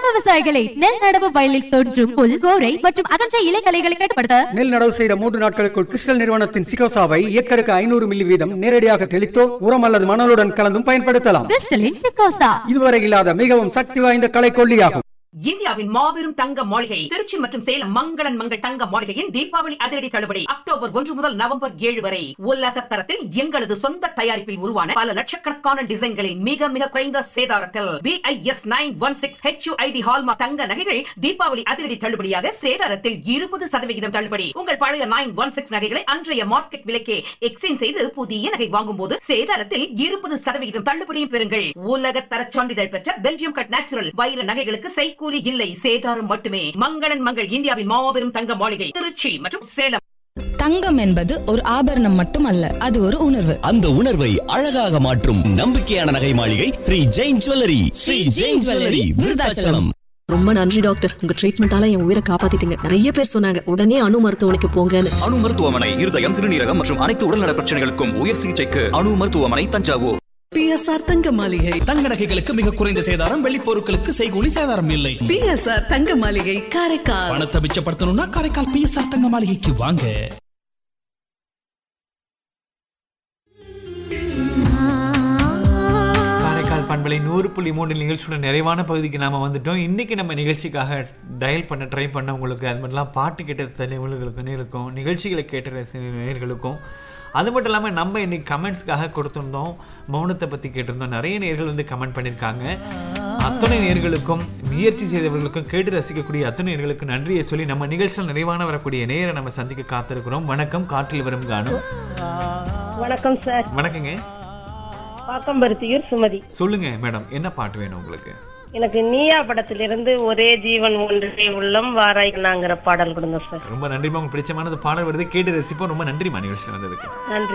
விவசாயிகளை நெல் நடவு வயலில் தோன்றும் புல் கோரை மற்றும் அகன்ற இலைகளைகளை கட்டுப்படுத்த நெல் நடவு செய்த மூன்று நாட்களுக்குள் கிறிஸ்டல் நிறுவனத்தின் சிகோசாவை ஏக்கருக்கு ஐநூறு மில்லி வீதம் நேரடியாக தெளித்தோ உரம் அல்லது மணலுடன் கலந்தும் பயன்படுத்தலாம் கிறிஸ்டலின் சிக்கோசா இதுவரை இல்லாத மிகவும் சக்தி வாய்ந்த களைக்கொல்லியாகும் இந்தியாவின் மாபெரும் தங்க மாளிகை திருச்சி மற்றும் சேலம் மங்களன் மங்கள் தங்க மாளிகையின் தீபாவளி அதிரடி தள்ளுபடி அக்டோபர் ஒன்று முதல் நவம்பர் ஏழு வரை உலக தரத்தில் எங்களது சொந்த தயாரிப்பில் உருவான பல லட்சக்கணக்கான டிசைன்களில் மிக மிக குறைந்த சேதாரத்தில் BIS nine one six HUID hallmark தங்க நகைகள் தீபாவளி அதிரடி தள்ளுபடியாக சேதாரத்தில் இருபது சதவிகிதம் தள்ளுபடி உங்கள் பழைய நைன் ஒன் சிக்ஸ் நகைகளை அன்றைய மார்க்கெட் விலைக்கே எக்ஸ்சேஞ்ச் செய்து புதிய நகை வாங்கும் போது சேதாரத்தில் இருபது சதவிகிதம் தள்ளுபடியும் பெறுங்கள் உலக தர சான்றிதழ் பெற்ற பெல்ஜியம் கட் நேச்சுரல் வைர நகைகளுக்கு செய்கூலி இல்லை சேதாரம் மட்டுமே மங்களன் மங்கள் இந்தியாவின் மாபெரும் தங்க மாளிகை திருச்சி மற்றும் சேலம் தங்கம் என்பது ஒரு ஆபரணம் மட்டுமல்ல அது ஒரு உணர்வு அந்த உணர்வை அழகாக மாற்றும் நம்பிக்கையான நகை மாளிகை ஸ்ரீ ஜெயின் ஜுவல்லரி ஸ்ரீ ஜெயின் ஜுவல்லரி விருதாச்சலம் ரொம்ப நன்றி டாக்டர் உங்க ட்ரீட்மெண்டால என் உயிரை காப்பாத்திட்டீங்க நிறைய பேர் சொன்னாங்க உடனே அணு மருத்துவமனைக்கு போங்கன்னு அணு மருத்துவமனை இருதயம் சிறுநீரகம் மற்றும் அனைத்து உடல்நல பிரச்சனைகளுக்கும் உயர் சிகிச்சைக்கு அணு மருத்துவமனை தஞ்சாவூர் பிஎஸ்ஆர் தங்க மாளிகை தங்க நகைகளுக்கு மிக குறைந்த சேதாரம் வெள்ளி பொருட்களுக்கு செய்கூலி சேதாரம் இல்லை பிஎஸ்ஆர் தங்க மாளிகை காரைக்கால் பணத்தை மிச்சப்படுத்தணும்னா காரைக்கால் பிஎஸ்ஆர் தங்க மாளிகைக்கு வாங்க காரைக்கால் பண்பலை நூறு புள்ளி மூன்று நிகழ்ச்சியோட நிறைவான பகுதிக்கு நாம வந்துட்டோம் இன்னைக்கு நம்ம நிகழ்ச்சிக்காக டயல் பண்ண ட்ரை பண்ணவங்களுக்கு அது மட்டும் பாட்டு கேட்ட தலைவர்களுக்கும் இருக்கும் நிகழ்ச்சிகளை கேட்ட ரசிக நேயர்களுக்கும் அது மட்டும் இல்லாமல் நம்ம இன்னைக்கு கமெண்ட்ஸ்க்காக கொடுத்துருந்தோம் மௌனத்தை பற்றி கேட்டிருந்தோம் நிறைய நேர்கள் வந்து கமெண்ட் பண்ணியிருக்காங்க அத்தனை நேர்களுக்கும் முயற்சி செய்தவர்களுக்கும் கேட்டு ரசிக்கக்கூடிய அத்தனை நேர்களுக்கும் நன்றியை சொல்லி நம்ம நிகழ்ச்சியில் நிறைவான வரக்கூடிய நேரை நம்ம சந்திக்க காத்திருக்கிறோம் வணக்கம் காற்றில் வரும் காணும் வணக்கம் சார் வணக்கங்க பாக்கம்பருத்தியூர் சுமதி சொல்லுங்க மேடம் என்ன பாட்டு வேணும் உங்களுக்கு எனக்கு நீயா படத்திலிருந்து ஒரே ஜீவன் ஒன்றே உள்ளம் வாராய்னாங்கிற பாடல் கொடுங்க சார் ரொம்ப நன்றிமா உங்களுக்கு பிடிச்சமானது பாடல் வருது கேட்டு ரசிப்போம் ரொம்ப நன்றிமா நிகழ்ச்சி வந்ததுக்கு நன்றி